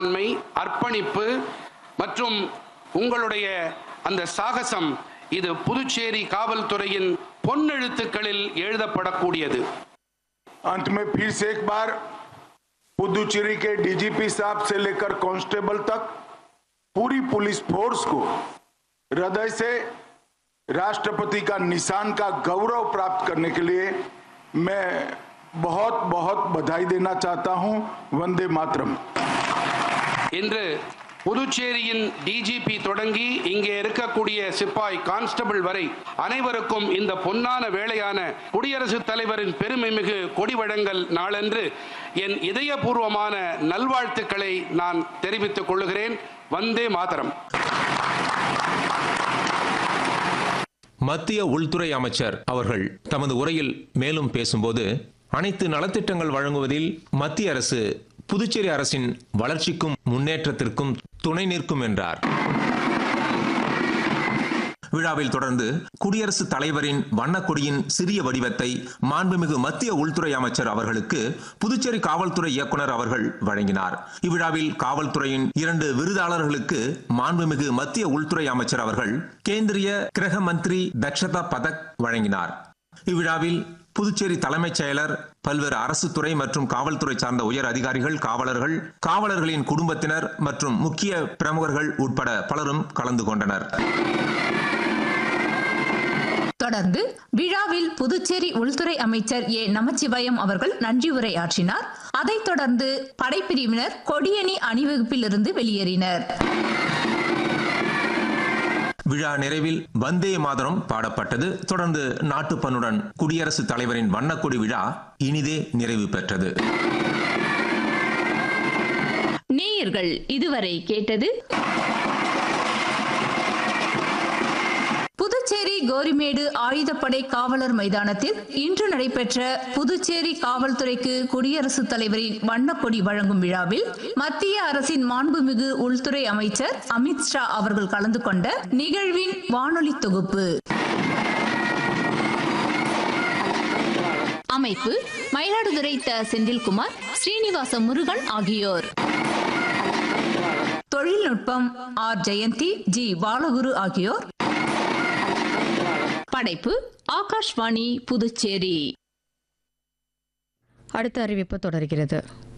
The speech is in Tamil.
ஆண்மை அர்ப்பணிப்பு மற்றும் உங்களுடைய அந்த சாகசம் இது புதுச்சேரி காவல்துறையின் பொன்னெழுத்துக்களில் எழுதப்படக்கூடியது अंत में फिर से एक बार पुदुचेरी के डीजीपी साहब से लेकर कांस्टेबल तक पूरी पुलिस फोर्स को हृदय से राष्ट्रपति का निशान का गौरव प्राप्त करने के लिए मैं बहुत बहुत बधाई देना चाहता हूं वंदे मातरम இன்று புதுச்சேரியின் டிஜிபி தொடங்கி இங்கே இருக்கக்கூடிய சிப்பாய் கான்ஸ்டபிள் வரை அனைவருக்கும் இந்த பொன்னான வேளையான குடியரசுத் தலைவரின் பெருமை மிகு கொடி வழங்கல் நாளன்று என் இதயபூர்வமான நல்வாழ்த்துக்களை நான் தெரிவித்துக் கொள்கிறேன் வந்தே மாதரம் மத்திய உள்துறை அமைச்சர் அவர்கள் தமது உரையில் மேலும் பேசும்போது அனைத்து நலத்திட்டங்கள் வழங்குவதில் மத்திய அரசு புதுச்சேரி அரசின் வளர்ச்சிக்கும் முன்னேற்றத்திற்கும் துணை நிற்கும் என்றார் விழாவில் தொடர்ந்து குடியரசுத் தலைவரின் வண்ணக்கொடியின் சிறிய வடிவத்தை மாண்புமிகு மத்திய உள்துறை அமைச்சர் அவர்களுக்கு புதுச்சேரி காவல்துறை இயக்குனர் அவர்கள் வழங்கினார் இவ்விழாவில் காவல்துறையின் இரண்டு விருதாளர்களுக்கு மாண்புமிகு மத்திய உள்துறை அமைச்சர் அவர்கள் கேந்திரிய கிரக மந்திரி தக்ஷதா பதக் வழங்கினார் இவ்விழாவில் புதுச்சேரி தலைமைச் செயலர் பல்வேறு அரசு துறை மற்றும் காவல்துறை சார்ந்த உயர் அதிகாரிகள் காவலர்கள் காவலர்களின் குடும்பத்தினர் மற்றும் முக்கிய பிரமுகர்கள் உட்பட பலரும் கலந்து கொண்டனர் தொடர்ந்து விழாவில் புதுச்சேரி உள்துறை அமைச்சர் ஏ நமச்சிவாயம் அவர்கள் நன்றி உரை ஆற்றினார் அதைத் தொடர்ந்து படைப்பிரிவினர் கொடியணி அணிவகுப்பில் இருந்து வெளியேறினர் விழா நிறைவில் வந்தே மாதரம் பாடப்பட்டது தொடர்ந்து நாட்டுப்பண்ணுடன் குடியரசுத் தலைவரின் வண்ணக்கொடி விழா இனிதே நிறைவு பெற்றது நேயர்கள் இதுவரை கேட்டது புதுச்சேரி கோரிமேடு ஆயுதப்படை காவலர் மைதானத்தில் இன்று நடைபெற்ற புதுச்சேரி காவல்துறைக்கு குடியரசுத் தலைவரின் வண்ணக்கொடி வழங்கும் விழாவில் மத்திய அரசின் மாண்புமிகு உள்துறை அமைச்சர் அமித் ஷா அவர்கள் கலந்து கொண்ட நிகழ்வின் வானொலி தொகுப்பு அமைப்பு மயிலாடுதுறை த செந்தில்குமார் ஸ்ரீனிவாச முருகன் ஆகியோர் தொழில்நுட்பம் ஆர் ஜெயந்தி ஜி பாலகுரு ஆகியோர் படைப்பு ஆகாஷ்வாணி புதுச்சேரி அடுத்த அறிவிப்பு தொடர்கிறது